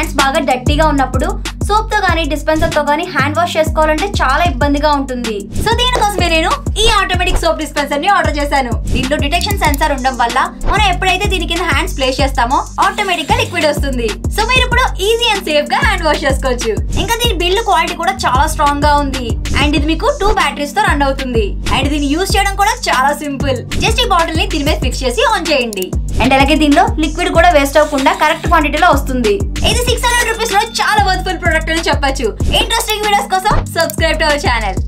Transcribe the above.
hands బాగా డట్టీగా ఉన్నప్పుడు soap తో గానీ డిస్పెన్సర్ తో గానీ హ్యాండ్ వాష్ చేసుకోవాలంటే చాలా ఇబ్బందిగా ఉంటుంది సో దీనికోసమే నేను ఈ ఆటోమేటిక్ సోప్ డిస్పెన్సర్ ని ఆర్డర్ చేశాను దీంట్లో డిటెక్షన్ సెన్సార్ ఉండడం వల్ల మనం ఎప్పుడైతే దీని కింద హ్యాండ్స్ ప్లేస్ చేస్తామో ఆటోమేటిక్ గా లిక్విడ్ వస్తుంది సో మీరు ఇప్పుడు ఈజీ అండ్ సేఫ్ గా హ్యాండ్ వాష్ చేసుకోవచ్చు ఇంకా దీని బిల్డ్ క్వాలిటీ కూడా చాలా స్ట్రాంగ్ గా ఉంది అండ్ ఇది మీకు టూ బ్యాటరీస్ తో రన్ అవుతుంది అండ్ దీన్ని యూస్ చేయడం కూడా చాలా సింపుల్ జస్ట్ ఈ బాటిల్ ని దీని మీద ఫిక్స్ చేసి ఆన్ చేయండి అండ్ అలాగే దీనిలో లిక్విడ్ కూడా వేస్ట్ అవ్వకుండా కరెక్ట్ క్వాంటిటీలో వస్తుంది ఇది సిక్స్ హండ్రెడ్ రూపీస్ లో చాలా వర్త్ఫుల్ ప్రొడక్ట్ అని చెప్పొచ్చు ఇంట్రెస్టింగ్ వీడియోస్ కోసం సబ్స్క్రైబ్ టు అవర్ ఛానల్